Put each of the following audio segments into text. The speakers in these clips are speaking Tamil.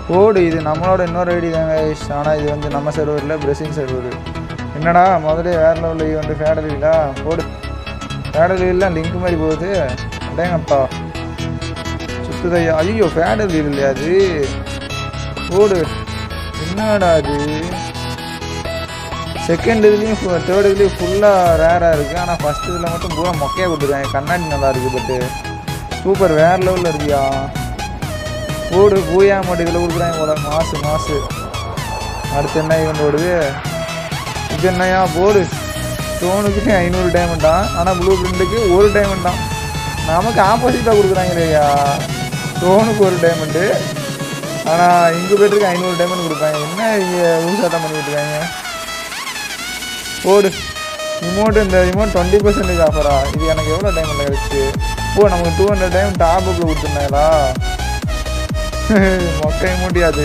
கோடு இது நம்மளோட இன்னொரு ஐடி தாங்க ஆனால் இது வந்து நம்ம சர்வரில் பிரசிங் சர்வர் என்னடா முதல்ல வேற லெவலில் வந்து ஃபேடல் வீலா போடு ஃபேடல் வீல்லாம் லிங்க் மாதிரி போகுது அடேங்கப்பா சுத்துதையா ஐயோ ஃபேடல் வீல் இல்லையா அது போடு என்னடா அது செகண்ட் இதுலேயும் தேர்ட் இதுலேயும் ஃபுல்லாக ரேராக இருக்குது ஆனால் ஃபஸ்ட் இதில் மட்டும் பூரா மொக்கையாக கொடுத்துருக்காங்க கண்ணாடி நல்லா இருக்குது பட்டு சூப்பர் வேறு லெவலில் இருக்கியா ஓடு பூயா மாட்டு இதில் கொடுக்குறாங்க போல மாசு மாசு அடுத்து என்ன ஈவெண்ட் ஓடுது இது என்னையா போடு ஸ்டோனுக்கு ஐநூறு டைமண்ட் தான் ஆனால் ப்ளூ பிரிண்ட்டுக்கு ஒரு டைமண்ட் தான் நமக்கு ஆப்போசிட்டாக கொடுக்குறாங்க இல்லையா ஸ்டோனுக்கு ஒரு டைமண்டு ஆனால் இங்கு பேருக்கு ஐநூறு டைமண்ட் கொடுப்பாங்க என்ன இங்கே ஊசாட்டம் பண்ணிட்டு இருக்காங்க போடு ரிமோட் இந்த ரிமோட் டுவெண்ட்டி பர்சன்டேஜ் ஆஃபரா இது எனக்கு எவ்வளோ டைமில் கிடச்சி ஓ நமக்கு டூ ஹண்ட்ரட் டைம் டாப் அப்பில் கொடுத்துருந்தாங்களா மொக்கை மூட்டி அது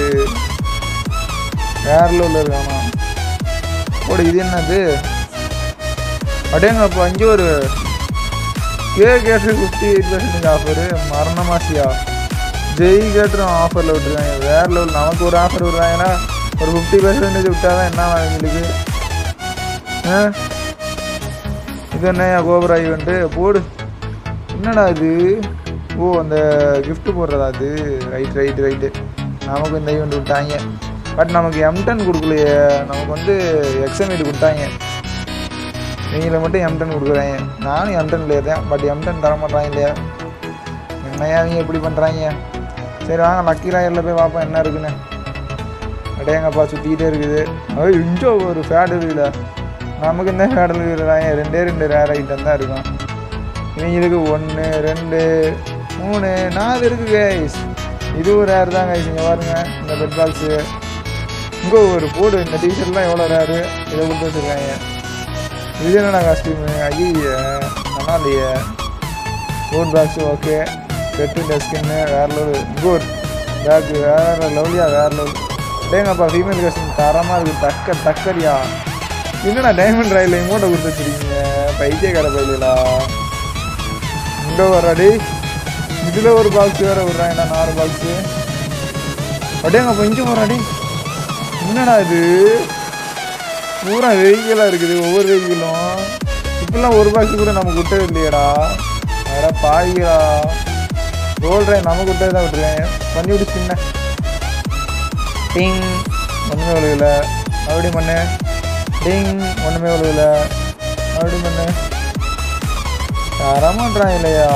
வேற லெவலில் இருக்கானா போடு இது என்னது அடேங்கப்பா அங்கே ஒரு கே கேட்டர் ஃபிஃப்டி எயிட் பர்சன்டேஜ் ஆஃபரு மரணமாசியா ஜெய் கேட்டரும் ஆஃபரில் விட்டுருக்காங்க வேற லெவல் நமக்கு ஒரு ஆஃபர் விடுறாங்கன்னா ஒரு ஃபிஃப்டி பர்சன்டேஜ் விட்டால் தான் என்ன எங்களுக்கு ஆ இது என்னையா கோபுரா ஈவெண்ட்டு போடு என்னடா இது ஓ அந்த gift போடுறதா அது ரைட் ரைட் ரைட்டு நமக்கு இந்த ஈவெண்ட் விட்டாங்க பட் நமக்கு எம்டன் கொடுக்கலையே நமக்கு வந்து எக்ஸமேட் கொடுத்தாங்க நீங்கள மட்டும் எம்டன் கொடுக்குறாங்க நானும் எம்டன் இல்லையா பட் எம்டன் தர மாட்டாங்க இல்லையா என்னையா அவங்க எப்படி பண்ணுறாங்க சரி வாங்க லக்கி ராயரில் போய் பார்ப்போம் என்ன இருக்குன்னு அடேங்கப்பா சுற்றிக்கிட்டே இருக்குது அது இஞ்சோ ஒரு ஃபேடு இருக்குல்ல நமக்கு இந்த ஃபேடல் இருக்கிறாங்க ரெண்டே ரெண்டு ரேர் ஐட்டம் தான் இருக்கும் இவங்களுக்கு ஒன்று ரெண்டு மூணு நாலு இருக்கு கைஸ் இதுவும் ரேர் தான் கைஸ் இங்கே பாருங்க இந்த பெட் பாக்ஸு இங்கே ஒரு போடு இந்த டிஷர்ட்லாம் எவ்வளோ ரேரு இதை கொடுத்து வச்சுருக்காங்க இது என்னடா காஸ்டியூமு ஐய நல்லா இல்லையே ஃபோன் பாக்ஸு ஓகே பெட்டு இந்த ஸ்கின்னு வேறு லெவல் இங்கே ஒரு பேக்கு வேறு லெவலியா வேறு லெவல் டேங்கப்பா ஃபீமேல் காஸ்டியூம் தரமாக இருக்குது தக்க தக்கரியா என்னடா டைமண்ட் ராயில் இமோட்டை கொடுத்து வச்சிருக்கீங்க பைத்தியக்கார பயிலா இங்கே வராடி இதில் ஒரு பாக்ஸ் வேறு விட்றாங்கடா நாலு பாக்ஸு அப்படியேங்கப்பா இங்கே போகிறாடி என்னடா இது பூரா வெஹிக்கிளாக இருக்குது ஒவ்வொரு வெஹிக்கிளும் இப்பெல்லாம் ஒரு பாக்ஸ் கூட நமக்கு விட்டது இல்லையடா வேற பாய்களா ரோல் ட்ரைன் நமக்கு விட்டது தான் விட்டுருக்கேன் பண்ணி விட்டு சின்ன டிங் ஒன்றுமே விழுகல மறுபடியும் பண்ணு டிங் ஒன்றுமே விழுகல மறுபடியும் பண்ணு தரமாட்டான் இல்லையா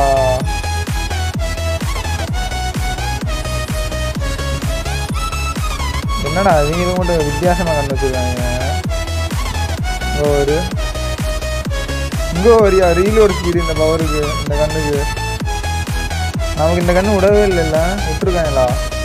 என்னடா இவங்க மட்டும் வித்தியாசமாக கண்டு வச்சுருக்காங்க இங்கே ஒரு இங்கே வரியா ரீலோட் ஸ்பீடு இந்த பவருக்கு இந்த கண்ணுக்கு நமக்கு இந்த கண்ணு விடவே இல்லைல்ல விட்டுருக்காங்களா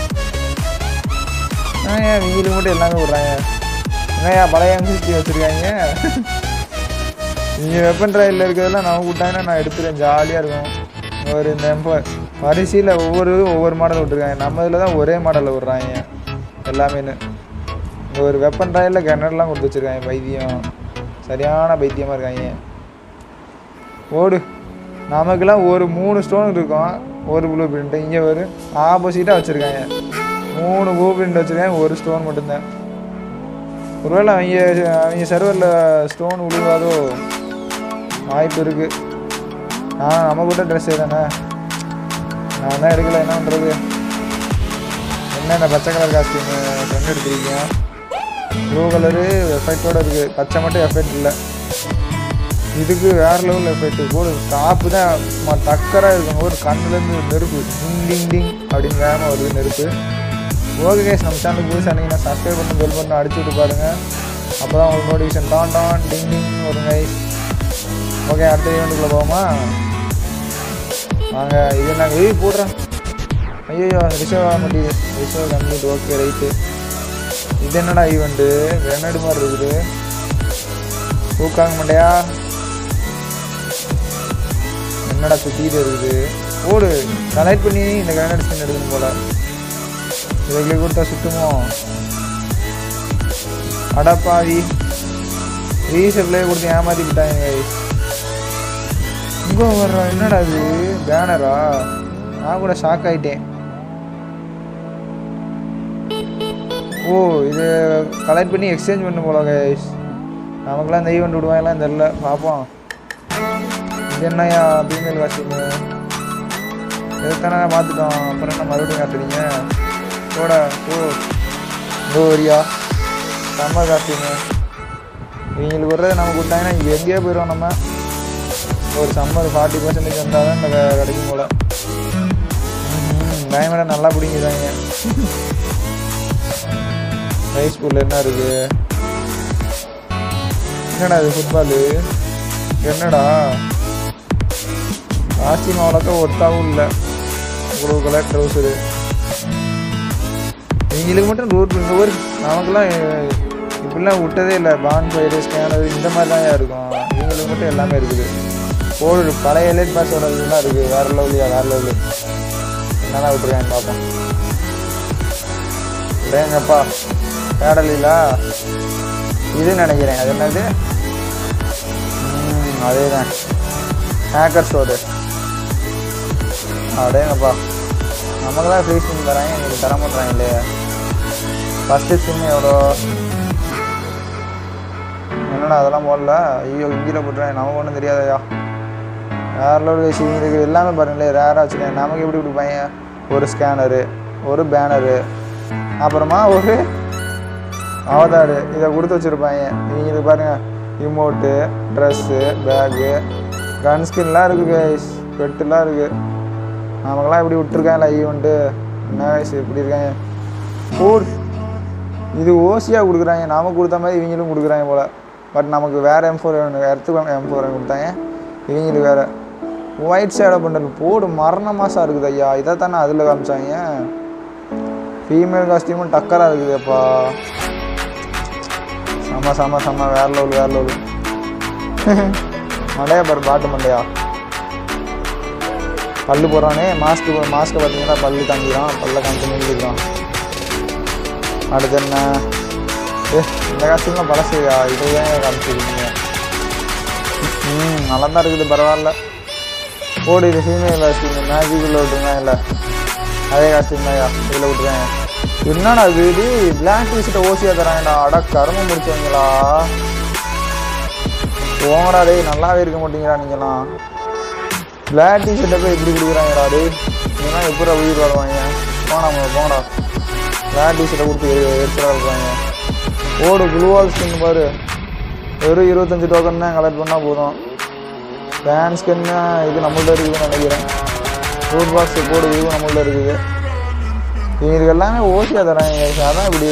ஆ ஏன் வீடு மட்டும் எல்லாமே விட்றாங்க என்னையா பழைய எம்சிசி வச்சுருக்காங்க நீங்கள் வெப்பன் ட்ரையில் இருக்கிறதெல்லாம் நமக்கு விட்டாங்கன்னா நான் எடுத்துருவேன் ஜாலியாக இருக்கும் ஒரு இந்த எம்ப வரிசையில் ஒவ்வொரு ஒவ்வொரு மாடல் விட்ருக்காங்க நம்ம இதில் தான் ஒரே மாடலில் விட்றாங்க எல்லாமேனு இங்கே ஒரு வெப்பன் ட்ராயில் கிணறுலாம் கொடுத்து வச்சுருக்காங்க பைத்தியம் சரியான பைத்தியமாக இருக்காங்க ஓடு நமக்கெல்லாம் ஒரு மூணு ஸ்டோன் இருக்கும் ஒரு ப்ளூ பிரிண்ட்டு இங்கே ஒரு ஆப்போசிட்டாக வச்சுருக்காங்க மூணு ப்ளூ பிரிண்ட் வச்சுருக்காங்க ஒரு ஸ்டோன் மட்டும்தான் ஒருவேளை அவங்க அவங்க சர்வரில் ஸ்டோன் விழுவாதோ வாய்ப்பு இருக்குது நான் நம்ம கூட ட்ரெஸ் தானே நான் தான் எடுக்கல என்ன பண்ணுறது என்னென்ன பச்சை கலர் காஸ்டியூம் சென்று எடுத்திருக்கீங்க ப்ளூ கலரு எஃபெக்டோட இருக்குது பச்சை மட்டும் எஃபெக்ட் இல்லை இதுக்கு வேற லெவல் எஃபெக்ட் கூட டாப்பு தான் சும்மா டக்கராக இருக்கும் ஒரு கண்ணுலேருந்து நெருப்பு டிங் டிங் டிங் அப்படின்னு வேகமாக வருது நெருப்பு ஓகே கேஸ் நம்ம சேனலுக்கு புதுசாக இருந்தீங்கன்னா சப்ஸ்கிரைப் பண்ணி பெல் பண்ணி அடிச்சு விட்டு பாருங்க அப்போ தான் உங்களுக்கு நோட்டிஃபிகேஷன் டான் டான் டிங் டிங் வரும் கைஸ் ஓகே அடுத்த ஈவெண்ட்டுக்குள்ளே போவோமா வாங்க இது நாங்கள் எழுதி போடுறேன் ஐயோ ரிசர்வ் ஆக மாட்டேங்குது ரிசர்வ் கம்ப்ளீட் ஓகே ரைட்டு இது என்னடா ஈவெண்ட்டு கிரனேடு மாதிரி இருக்குது தூக்காங்க மாட்டியா என்னடா சுற்றிட்டு இருக்குது ஓடு கலெக்ட் பண்ணி இந்த கிரனேட் ஸ்கின் எடுக்கணும் போல இதுக்கு கொடுத்தா சுத்துமோ அடப்பாவி ரீசப்ளே கொடுத்து ஏமாத்தி விட்டாங்க guys. இங்கே வர்ற என்னடா இது பேனரா நான் கூட ஷாக் ஆயிட்டேன் ஓ இது கலெக்ட் பண்ணி எக்ஸ்சேஞ்ச் பண்ண போல கைஸ் நமக்குலாம் இந்த ஈவெண்ட் விடுவாங்கலாம் தெரில பார்ப்போம் இது என்னய்யா ஃபீமேல் காஸ்டியூமு இதுதானே மாற்றிட்டோம் அப்புறம் என்ன மறுபடியும் காட்டுறீங்க போடா ஓ இதோ வரியா சம்மர் காஸ்டியூமு இவங்களுக்கு வர்றது நம்ம கொடுத்தாங்கன்னா இங்கே எங்கேயோ போயிடுவோம் நம்ம ஒரு சம்மர் ஃபார்ட்டி பர்சன்டேஜ் வந்தால் தான் இந்த க- கிடைக்கும் போல் டைமண்டை நல்லா பிடிங்கிதாங்க ஹை ஸ்கூலில் என்ன இருக்கு என்னடா இது ஃபுட்பாலு என்னடா காஸ்டியூம் அவ்வளோக்கா ஒர்த்தாகவும் இல்லை ப்ளூ கலர் ட்ரௌசரு இவங்களுக்கு மட்டும் ரூட் இந்த ஊர் நமக்குலாம் அஹ், இப்படிலாம் விட்டதே இல்லை பான் ஃபயரு ஸ்கேனர் இந்த மாதிரி தான் இருக்கும் இவங்களுக்கு மட்டும் எல்லாமே இருக்குது போடு பழைய எலைட் பாஸோட இதெல்லாம் இருக்குது வேறு லெவலியா வேறு லெவலு என்னென்ன விட்டுருக்காங்க பார்ப்போம் டேங்கப்பா பேடலிலா இது நினைக்கிறேன் அது என்னது ம், அதேதான் ஹேக்கர் ஸ்டோரு அடேங்கப்பா நமக்கு தான் ஃப்ரீ ஸ்பின் தராங்க எங்களுக்கு தர மாட்டாங்க இல்லையா ஃபஸ்ட்டு ஸ்பின் எவ்வளோ என்னடா அதெல்லாம் போடல ஐயோ இஞ்சியில் போட்டுறேன் நமக்கு ஒன்றும் தெரியாதயா வேறலோட விஷயம் இருக்குது எல்லாமே பாருங்களேன் ரேராக வச்சுருக்கேன் நமக்கு எப்படி கொடுப்பாங்க ஒரு ஸ்கேனரு ஒரு பேனரு அப்புறமா ஒரு அவதாரு இதை கொடுத்து வச்சுருப்பாங்க இவங்களுக்கு பாருங்க இமோட்டு ட்ரெஸ்ஸு பேகு கன் ஸ்கின்லாம் இருக்குது கைஸ் பெட்டுலாம் இருக்குது நமக்கெல்லாம் இப்படி விட்டுருக்காங்களா ஈவெண்ட்டு என்ன வயசு இப்படி இருக்காங்க ஃபோர் இது ஓசியாக கொடுக்குறாங்க நாம கொடுத்த மாதிரி இவங்களும் கொடுக்குறாங்க போல் பட் நமக்கு வேறு M four earth M four கொடுத்தாங்க இவங்களுக்கு வேறு ஒயிட் ஷேடோ பண்டல் போடு மரண மாதம் இருக்குது ஐயா இதை தானே அதில் காமிச்சாங்க ஃபீமேல் காஸ்டியூமும் டக்கராக இருக்குதுப்பா செம்ம செம்ம செம்ம வேற லெவல் வேற லெவல் மண்டையா பாரு பாட்டு மண்டையா பல்லு போடுறானே மாஸ்க்கு மாஸ்க்கை பார்த்தீங்கன்னா பல்லு காமிக்கிறான் பல்ல காமிச்சு நின்றுக்கிறான் அடுத்து என்ன ஏ இந்த காஸ்டியூம்லாம் பழசுயா இதை ஏன் காமிச்சிருக்கீங்க ம் நல்லா தான் இருக்குது பரவாயில்ல போடு இது ஃபீமேல் காஸ்டியூம் மேஜிக்குள்ளே விட்டுருங்க இல்லை அதே காஸ்டியூம் தான்யா இதில் விட்டுருக்காங்க என்னடா வீடு பிளாக் டீஷர்ட்டை ஓசியாக தராங்கடா அட கரும முடிச்சவங்களா போங்கடா டேய் நல்லாவே இருக்க மாட்டீங்களா நீங்களாம் பிளாக் டீஷர்ட்டை போய் எப்படி கொடுக்குறாங்கடா டேய் இதெல்லாம் எப்படி உயிர் வருவாங்க போனா போங்கடா பிளாக் டீஷர்ட்டை கொடுத்து எடுத்துட இருப்பாங்க ஓடு குளுவால் ஸ்கின் பாரு வெறும் இருபத்தஞ்சு டோக்கன் தான் கலெக்ட் பண்ணால் போதும் ஃபேன் ஸ்கின்னு இது நம்மள்ட்ட இருக்குதுன்னு நினைக்கிறேன் ஃபுட் பாக்ஸ் போடு இதுவும் நம்மள்ட்ட இருக்குது இவங்களுக்கு எல்லாமே ஓசியாக தராங்க guys. அதான் இப்படி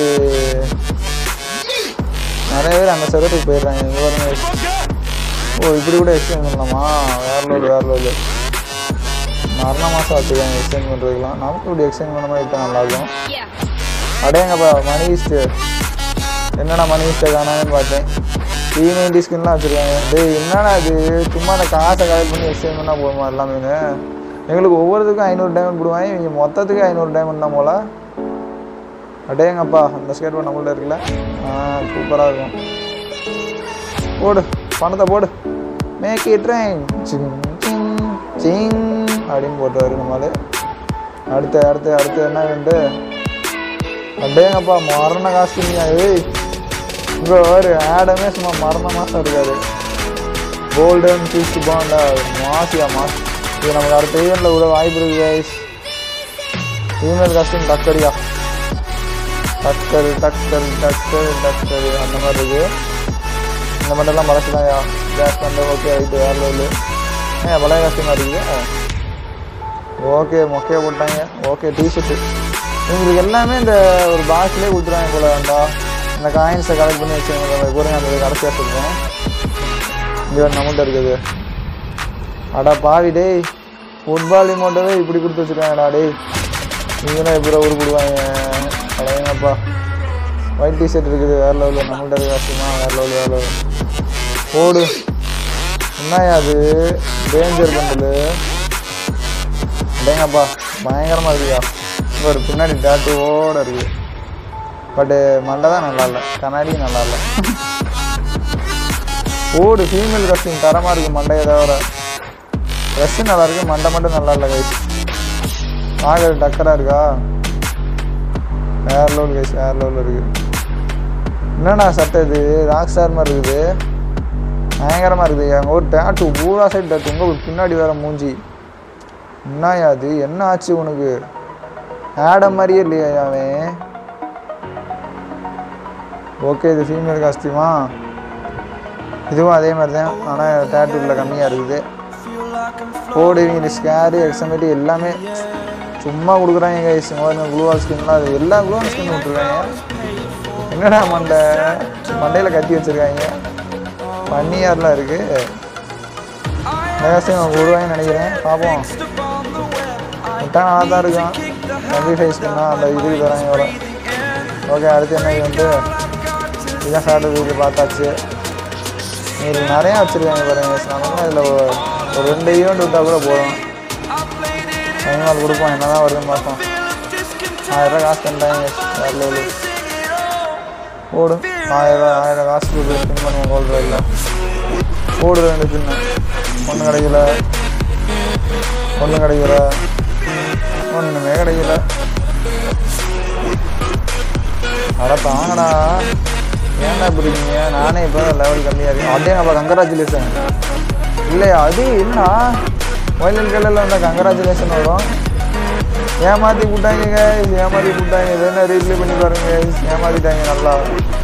நிறைய பேர் அந்த சர்வத்துக்கு போயிடுறாங்க இங்க பாருங்க guys. ஓ இப்படி கூட எக்ஸ்சேஞ்ச் பண்ணலாமா வேற லோடு வேற லோடு மரண மாதம் வச்சுருக்காங்க எக்ஸ்சேஞ்ச் பண்ணுறதுக்குலாம் நமக்கு இப்படி எக்ஸ்சேஞ்ச் பண்ண மாதிரி விட்டா நல்லாயிருக்கும் அடேங்கப்பா மணி ஈஸ்ட்டு என்னடா மணி ஈஸ்ட்டை காணாங்கன்னு பார்த்தேன் த்ரீ நைன்டி ஸ்கின்லாம் வச்சுருக்காங்க டேய் என்னடா இது சும்மா அந்த காசை கலெக்ட் பண்ணி எக்ஸ்சேஞ்ச் பண்ணால் போதுமா எல்லாமே எங்களுக்கு ஒவ்வொருத்துக்கும் ஐநூறு டைமண்ட் போடுவாங்க இவங்க மொத்தத்துக்கு ஐநூறு டைமண்ட் தான் போல அடேங்கப்பா அந்த ஸ்கேட் பண்ண நம்மள்ட்ட இருக்குல்ல ஆ சூப்பராக இருக்கும் போடு பணத்தை போடு மேக் இட் ட்ரெயின் சிங் சிங் சிங் அப்படின்னு போட்டுவாரு நம்மளு அடுத்து அடுத்து அடுத்து என்ன வேண்டு அடேங்கப்பா மரண காஸ்டியூமியா ஏய் இங்கே ஒரு ஆடமே சும்மா மரண மாதம் இருக்காது கோல்டன் ஃபிஷ் பாண்டா மாசியா மாஸ் இது நமக்கு அடுத்த ஈவெண்ட்டில் விட வாய்ப்பு இருக்கு கைஸ் ஃபீமேல் காஸ்டியூம் டக்கரியா டக்கர் டக்கர் டக்கர் டக்கர் அந்த மாதிரி இருக்கு இந்த மட்டும்லாம் பழசு தான்யா கேஸ் பண்ண ஓகே ரைட்டு வேறு லெவலு ஏன் பழைய காஸ்டியூமாக இருக்குது ஓகே மொக்கையை போட்டாங்க ஓகே டிஷர்ட்டு இவங்களுக்கு எல்லாமே இந்த ஒரு பாக்ஸ்லேயே கொடுத்துருவாங்க போல வேண்டா இந்த காயின்ஸை கலெக்ட் பண்ணி வச்சுருங்க கூறுங்க அந்த கடைசியாக சொல்கிறேன் இங்கே நம்மகிட்ட இருக்குது அடா பாவி டேய் ஃபுட்பால் இமோட்டவே இப்படி கொடுத்து வச்சுருக்காங்கடா டேய் நீங்களும் எப்படி ஊர் போடுவாங்க அடையங்கப்பா ஒயிட் டிஷர்ட் இருக்குது வேறு லெவலில் நம்மள்ட்ட இருக்க கஷ்டமா வேறு லெவல் வேறு லெவல் ஓடு என்னயா அது டேஞ்சர் பண்டலு அடேங்கப்பா பயங்கரமாக இருக்குயா ஒரு பின்னாடி டேட்டுவோட இருக்குது பட்டு மண்டை தான் நல்லா இல்லை கண்ணாடியும் நல்லா இல்லை ஓடு ஃபீமேல் கஸ்டிங் தரமாக இருக்குது மண்டையை தவிர ட்ரெஸ்ஸு நல்லா இருக்கு மண்டை மட்டும் நல்லா இல்லை கைஸ் பார்க்கறது டக்கராக இருக்கா வேற லெவல் கைஸ் வேற லெவலில் இருக்குது என்னண்ணா சட்டை இது ராக் ஸ்டார் மாதிரி இருக்குது பயங்கரமாக இருக்குது அங்கே ஒரு டேட்டு பூரா சைடு டேட்டு உங்க பின்னாடி வேற மூஞ்சி என்னயா அது என்ன ஆச்சு உனக்கு ஆட மாதிரியே இல்லையா அவன் ஓகே இது ஃபீமேல் காஸ்டியூமா இதுவும் அதே மாதிரி தான் ஆனால் டேட்டூவில் கம்மியாக இருக்குது கோடு இவங்க ஸ்கேரு எக்ஸமெட்டி எல்லாமே சும்மா கொடுக்குறாங்க கைஸ் முதல்ல குளூவால் ஸ்கின்லாம் அது எல்லா குளூவால் ஸ்கின் விட்ருக்காங்க என்னடா மண்டை மண்டையில் கட்டி வச்சுருக்காங்க பன்னியார்லாம் இருக்குது மேகசியம் விடுவாங்கன்னு நினைக்கிறேன் பார்ப்போம் விட்டா நல்லா தான் இருக்கான் நம்பி ஃபேஸ் பண்ணால் அந்த இதுக்கு தராங்க எவ்வளோ ஓகே அடுத்து என்ன இது வந்து இதுதான் சாப்பிட்டு இது பார்த்தாச்சு இதில் நிறையா வச்சுருக்காங்க பாருங்க நம்ம இதில் ஒரு ரெண்டு ஈவெண்ட் விட்டால் கூட போதும் அனிமல் கொடுப்போம் என்ன தான் வருதுன்னு பார்ப்போம் ஆயிரம் காசு தந்தாங்க வேறு லெவலு ஓடும் ஆயிரம் ஆயிரம் காசு கொடுத்து ஸ்பின் பண்ணுவோம் கோல்டு இல்லை ஓடு ரெண்டு பின்னு ஒன்றும் கிடைக்கல ஒன்றும் கிடைக்கல ஒன்றுமே கிடைக்கல அட தாங்கடா ஏன்டா இப்படி இருக்கீங்க நானே இப்போ லெவல் கம்மியாக இருக்கேன் அப்படியே நம்ம கங்கராச்சுலேஷன் இல்லையா அது என்ன வயலின் கல்லில் வந்தால் கங்கராச்சுலேஷன் வரும் ஏமாற்றி விட்டாங்க guys, ஏமாற்றி விட்டாங்க இது என்ன ரீப்ளே பண்ணி பாருங்க guys. ஏமாற்றிட்டாங்க நல்லா